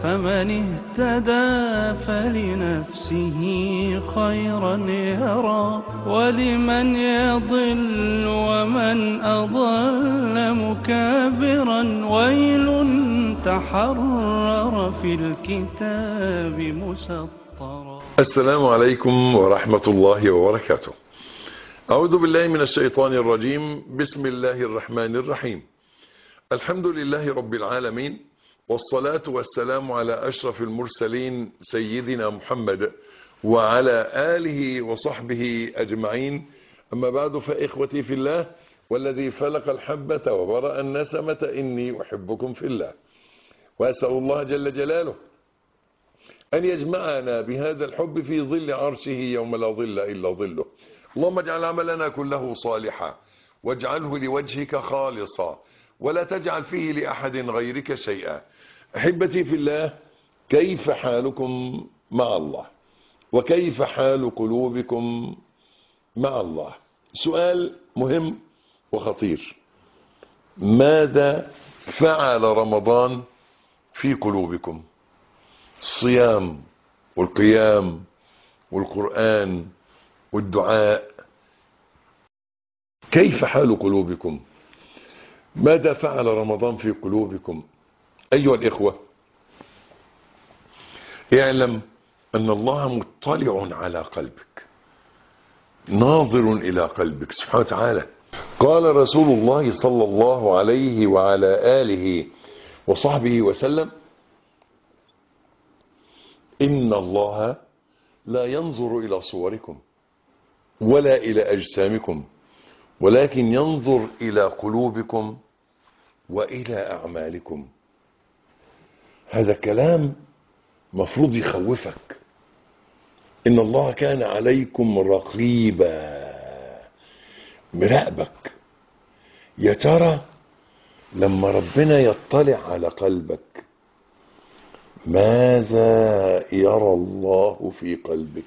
فمن اهتدى فلنفسه خيرا يرى ولمن يضل ومن أضل مكابرا ويل تحرر في الكتاب مسطرا السلام عليكم ورحمة الله وبركاته أعوذ بالله من الشيطان الرجيم بسم الله الرحمن الرحيم الحمد لله رب العالمين والصلاة والسلام على أشرف المرسلين سيدنا محمد وعلى آله وصحبه أجمعين أما بعد فإخوتي في الله والذي فلق الحبة وبرأ النسمة إني أحبكم في الله وأسأل الله جل جلاله أن يجمعنا بهذا الحب في ظل عرشه يوم لا ظل إلا ظله اللهم اجعل عملنا كله صالحا واجعله لوجهك خالصا ولا تجعل فيه لأحد غيرك شيئا أحبتي في الله كيف حالكم مع الله وكيف حال قلوبكم مع الله سؤال مهم وخطير ماذا فعل رمضان في قلوبكم الصيام والقيام والقرآن والدعاء كيف حال قلوبكم ماذا فعل رمضان في قلوبكم أيها الإخوة اعلم أن الله مطلع على قلبك ناظر إلى قلبك سبحانه وتعالى قال رسول الله صلى الله عليه وعلى آله وصحبه وسلم إن الله لا ينظر إلى صوركم ولا إلى أجسامكم ولكن ينظر إلى قلوبكم وإلى أعمالكم هذا كلام مفروض يخوفك إن الله كان عليكم رقيبا مراقبك يا ترى لما ربنا يطلع على قلبك ماذا يرى الله في قلبك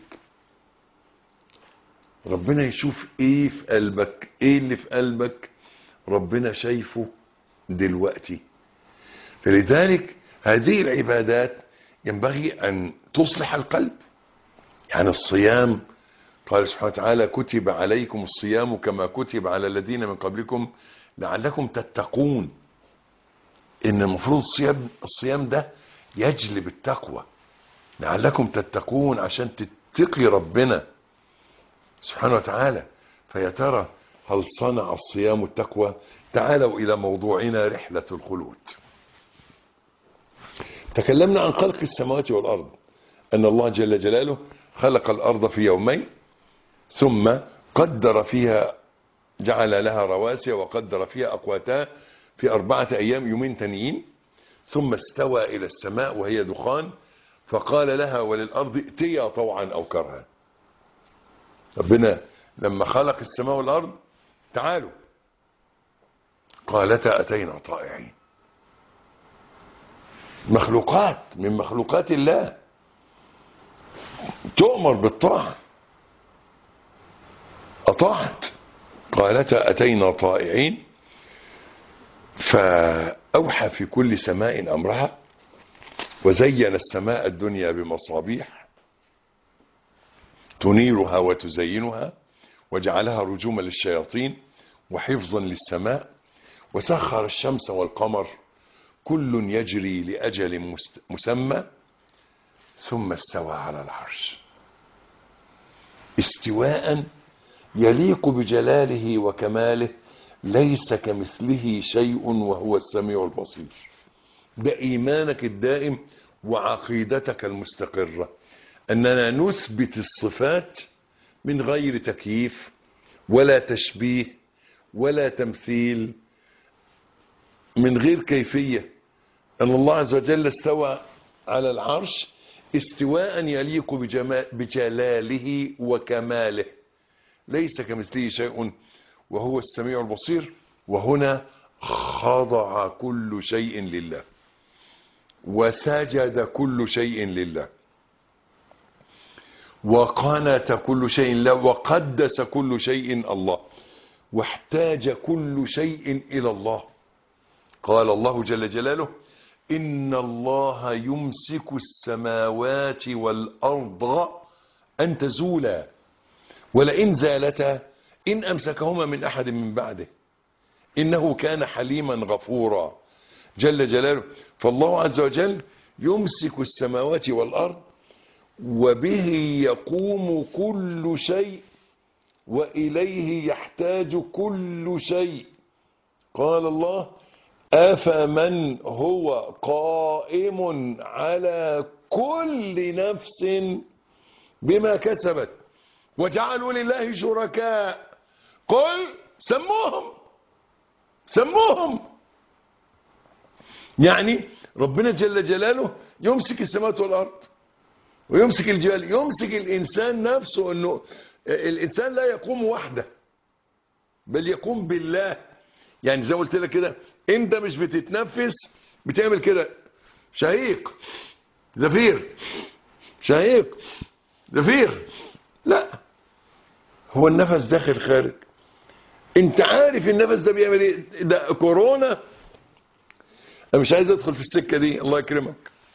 ربنا يشوف ايه في قلبك ايه اللي في قلبك ربنا شايفه دلوقتي فلذلك هذه العبادات ينبغي ان تصلح القلب يعني الصيام قال سبحانه وتعالى كتب عليكم الصيام كما كتب على الذين من قبلكم لعلكم تتقون ان المفروض الصيام الصيام ده يجلب التقوى لعلكم تتقون عشان تتقي ربنا سبحانه وتعالى فيا ترى هل صنع الصيام التقوى تعالوا إلى موضوعنا رحلة الخلود تكلمنا عن خلق السماوات والأرض أن الله جل جلاله خلق الأرض في يومين ثم قدر فيها جعل لها رواسي وقدر فيها أقواتها في أربعة أيام يومين تانيين ثم استوى إلى السماء وهي دخان فقال لها وللأرض ائتيا طوعا أو كرها ربنا لما خلق السماء والأرض تعالوا قالتا أتينا طائعين مخلوقات من مخلوقات الله تؤمر بالطاعة أطاعت قالتا أتينا طائعين فأوحى في كل سماء أمرها وزين السماء الدنيا بمصابيح تنيرها وتزينها وجعلها رجوما للشياطين وحفظا للسماء وسخر الشمس والقمر كل يجري لأجل مسمى ثم استوى على العرش استواء يليق بجلاله وكماله ليس كمثله شيء وهو السميع البصير ده إيمانك الدائم وعقيدتك المستقرة أننا نثبت الصفات من غير تكييف ولا تشبيه ولا تمثيل من غير كيفية أن الله عز وجل استوى على العرش استواء يليق بجلاله وكماله ليس كمثله شيء وهو السميع البصير وهنا خضع كل شيء لله وسجد كل شيء لله وقنت كل شيء له وقدس كل شيء الله واحتاج كل شيء إلى الله قال الله جل جلاله إن الله يمسك السماوات والأرض أن تزولا ولئن زالتا إن أمسكهما من أحد من بعده إنه كان حليما غفورا جل جلاله فالله عز وجل يمسك السماوات والأرض وبه يقوم كل شيء وإليه يحتاج كل شيء قال الله أفمن هو قائم على كل نفس بما كسبت وجعلوا لله شركاء قل سموهم سموهم يعني ربنا جل جلاله يمسك السماوات والأرض ويمسك الجبال يمسك الإنسان نفسه أنه الإنسان لا يقوم وحده بل يقوم بالله يعني زي ما قلت لك كده انت مش بتتنفس بتعمل كده شهيق زفير شهيق زفير لا هو النفس داخل خارج انت عارف النفس ده بيعمل ايه ده كورونا انا مش عايز ادخل في السكه دي الله يكرمك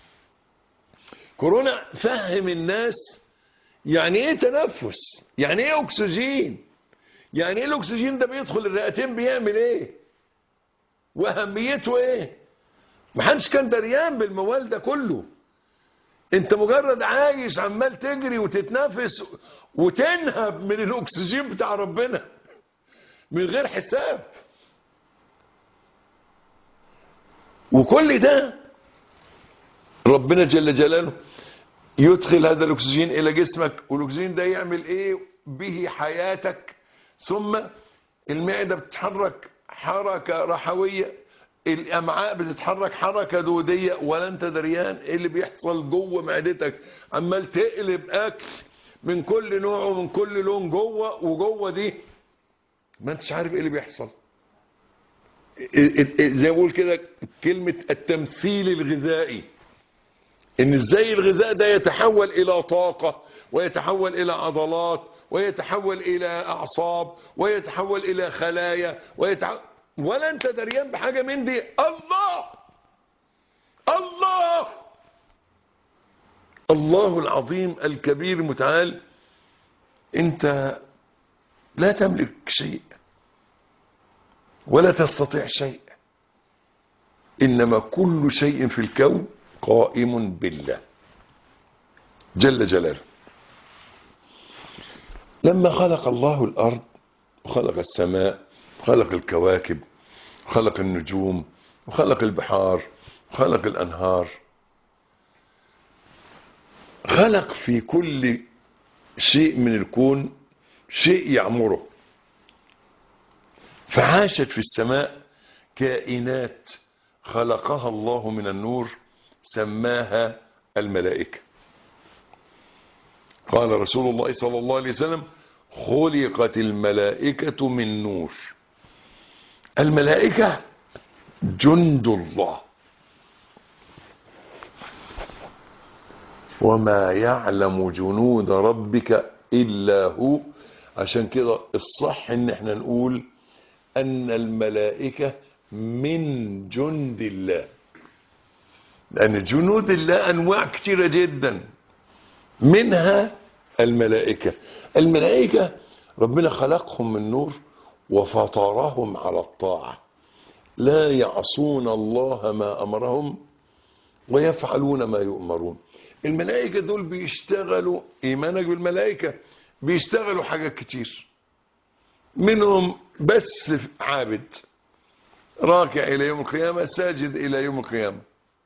كورونا فهم الناس يعني ايه تنفس يعني ايه اكسجين يعني ايه الاكسجين ده بيدخل الرئتين بيعمل ايه واهميته ايه محدش كان دريان بالموال ده كله انت مجرد عايش عمال تجري وتتنفس وتنهب من الاكسجين بتاع ربنا من غير حساب وكل ده ربنا جل جلاله يدخل هذا الاكسجين الى جسمك والاكسجين ده يعمل ايه به حياتك ثم المعدة بتتحرك حركة رحوية الامعاء بتتحرك حركة دودية ولا انت دريان ايه اللي بيحصل جوه معدتك عمال تقلب اكل من كل نوع ومن كل لون جوه وجوه دي ما انتش عارف ايه اللي بيحصل زي ما بقول كده كلمة التمثيل الغذائي ان ازاي الغذاء ده يتحول الى طاقة ويتحول الى عضلات ويتحول الى اعصاب ويتحول الى خلايا ويتحول ولا انت دريان بحاجة من دي الله الله الله العظيم الكبير المتعال انت لا تملك شيء ولا تستطيع شيء انما كل شيء في الكون قائم بالله جل جلاله لما خلق الله الارض وخلق السماء وخلق الكواكب وخلق النجوم وخلق البحار وخلق الانهار خلق في كل شيء من الكون شيء يعمره فعاشت في السماء كائنات خلقها الله من النور سماها الملائكة قال رسول الله صلى الله عليه وسلم خلقت الملائكة من نور الملائكة جند الله وما يعلم جنود ربك إلا هو عشان كده الصح ان احنا نقول ان الملائكة من جند الله لأن جنود الله أنواع كثيرة جدا منها الملائكة الملائكة ربنا خلقهم من نور وفطرهم على الطاعة لا يعصون الله ما أمرهم ويفعلون ما يؤمرون الملائكة دول بيشتغلوا إيمانك بالملائكة بيشتغلوا حاجات كتير منهم بس عابد راكع إلى يوم القيامة ساجد إلى يوم القيامة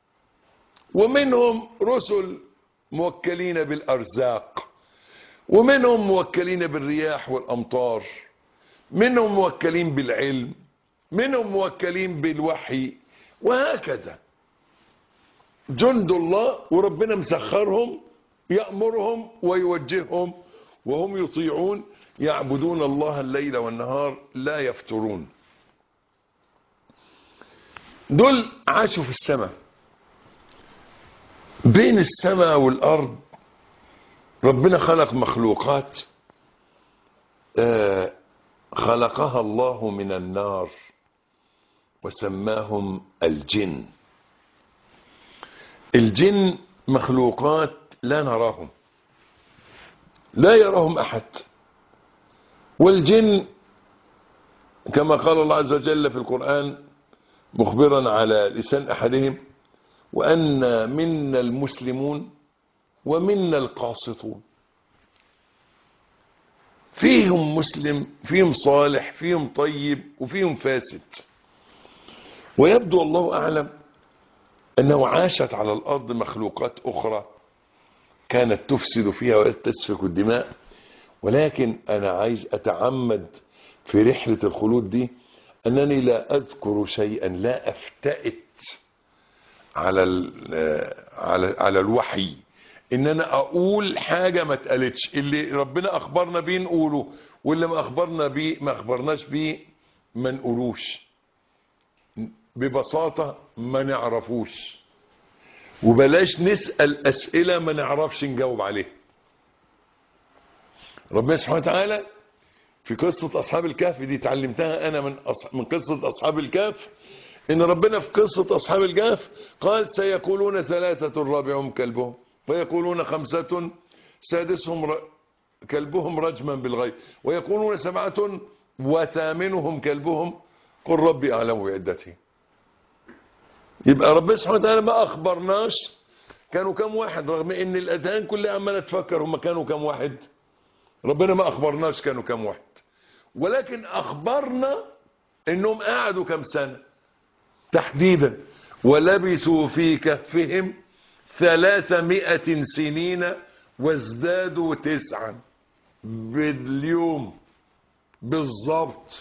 ومنهم رسل موكلين بالأرزاق ومنهم موكلين بالرياح والأمطار منهم موكلين بالعلم منهم موكلين بالوحي وهكذا جند الله وربنا مسخرهم يأمرهم ويوجههم وهم يطيعون يعبدون الله الليل والنهار لا يفترون دول عاشوا في السماء بين السماء والأرض ربنا خلق مخلوقات آه خلقها الله من النار وسماهم الجن الجن مخلوقات لا نراهم لا يراهم أحد والجن كما قال الله عز وجل في القرآن مخبرا على لسان أحدهم وأن منا المسلمون ومنا القاسطون فيهم مسلم فيهم صالح فيهم طيب وفيهم فاسد ويبدو الله أعلم أنه عاشت على الأرض مخلوقات أخرى كانت تفسد فيها وتسفك الدماء ولكن أنا عايز أتعمد في رحلة الخلود دي أنني لا أذكر شيئا لا أفتئت على على على الوحي ان انا اقول حاجه ما اتقالتش اللي ربنا اخبرنا بيه نقوله واللي ما اخبرنا بيه ما اخبرناش بيه ما نقولوش ببساطه ما نعرفوش وبلاش نسال اسئله ما نعرفش نجاوب عليها ربنا سبحانه وتعالى في قصه اصحاب الكهف دي اتعلمتها انا من أص... من قصه اصحاب الكهف ان ربنا في قصه اصحاب الكهف قال سيقولون ثلاثه رابعهم كلبهم ويقولون خمسة سادسهم ر... كلبهم رجما بالغيب ويقولون سبعة وثامنهم كلبهم قل ربي أعلم بعدتهم يبقى ربنا سبحانه وتعالى ما أخبرناش كانوا كم واحد رغم ان الأذهان كلها عمالة تفكر هم كانوا كم واحد ربنا ما أخبرناش كانوا كم واحد ولكن أخبرنا انهم قعدوا كم سنة تحديدا ولبثوا في كهفهم ثلاثمائة سنين وازدادوا تسعا باليوم بالضبط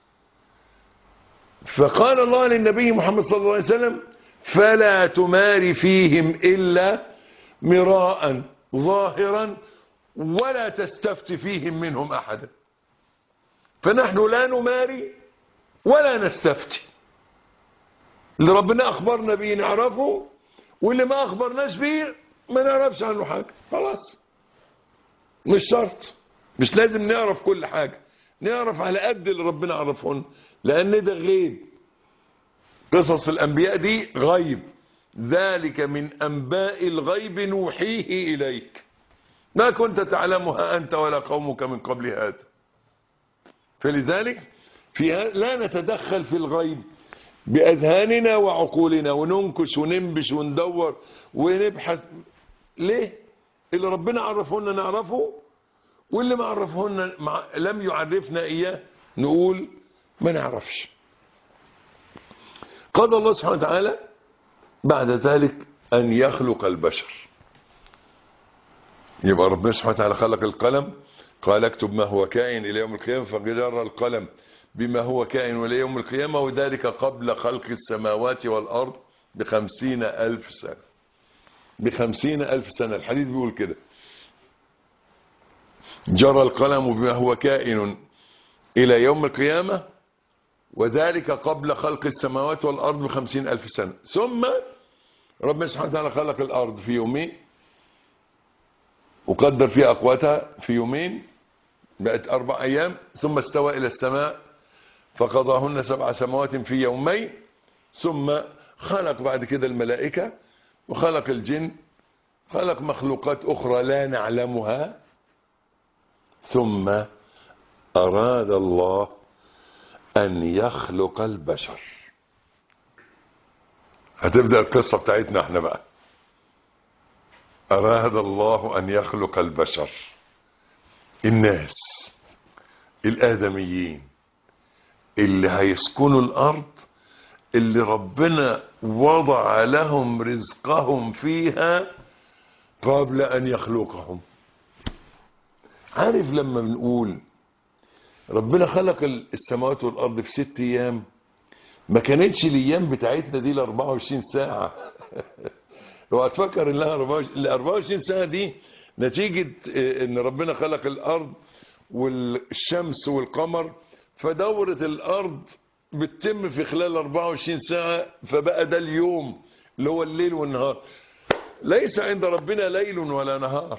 فقال الله للنبي محمد صلى الله عليه وسلم فلا تمار فيهم إلا مراء ظاهرا ولا تستفت فيهم منهم أحدا فنحن لا نماري ولا نستفتي اللي ربنا أخبرنا به نعرفه واللي ما اخبرناش بيه ما نعرفش عنه حاجة خلاص مش شرط مش لازم نعرف كل حاجة نعرف على قد اللي ربنا عرفهن لان ده غيب قصص الانبياء دي غيب ذلك من انباء الغيب نوحيه اليك ما كنت تعلمها انت ولا قومك من قبل هذا فلذلك في لا نتدخل في الغيب بأذهاننا وعقولنا وننكش وننبش وندور ونبحث ليه اللي ربنا عرفهن نعرفه واللي ما عرفهن مع لم يعرفنا إياه نقول ما نعرفش قال الله سبحانه وتعالى بعد ذلك أن يخلق البشر يبقى ربنا سبحانه وتعالى خلق القلم قال اكتب ما هو كائن إلى يوم القيامة فجر القلم بما هو كائن إلى يوم القيامة وذلك قبل خلق السماوات والأرض بخمسين ألف سنة بخمسين ألف سنة الحديث بيقول كده جرى القلم بما هو كائن إلى يوم القيامة وذلك قبل خلق السماوات والأرض بخمسين ألف سنة ثم ربنا سبحانه وتعالى خلق الأرض في يومين وقدر فيها أقواتها في يومين بقت أربع أيام ثم استوى إلى السماء فقضاهن سبع سماوات في يومين ثم خلق بعد كده الملائكة وخلق الجن خلق مخلوقات أخرى لا نعلمها ثم أراد الله أن يخلق البشر هتبدأ القصة بتاعتنا احنا بقى أراد الله أن يخلق البشر الناس الآدميين اللي هيسكنوا الأرض اللي ربنا وضع لهم رزقهم فيها قبل أن يخلقهم عارف لما بنقول ربنا خلق السماوات والأرض في ست أيام ما كانتش الأيام بتاعتنا دي ل 24 ساعة لو هتفكر ان ال 24 ساعة دي نتيجة ان ربنا خلق الأرض والشمس والقمر فدورة الأرض بتتم في خلال 24 ساعة فبقى ده اليوم اللي هو الليل والنهار ليس عند ربنا ليل ولا نهار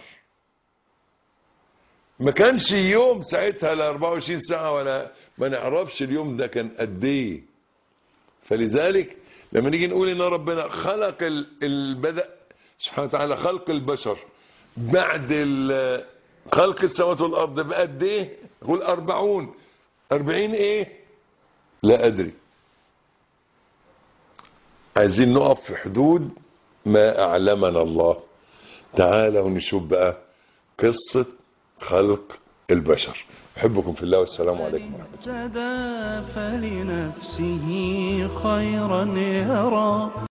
ما كانش يوم ساعتها ل 24 ساعة ولا ما نعرفش اليوم ده كان قد ايه فلذلك لما نيجي نقول ان ربنا خلق ال... ال... بدأ سبحانه وتعالى خلق البشر بعد ال- خلق السماوات والأرض بقد إيه قول أربعون أربعين إيه لا أدري عايزين نقف في حدود ما أعلمنا الله تعالوا نشوف بقى قصة خلق البشر أحبكم في الله والسلام عليكم ورحمة الله اهتدى فلنفسه خيرا يرى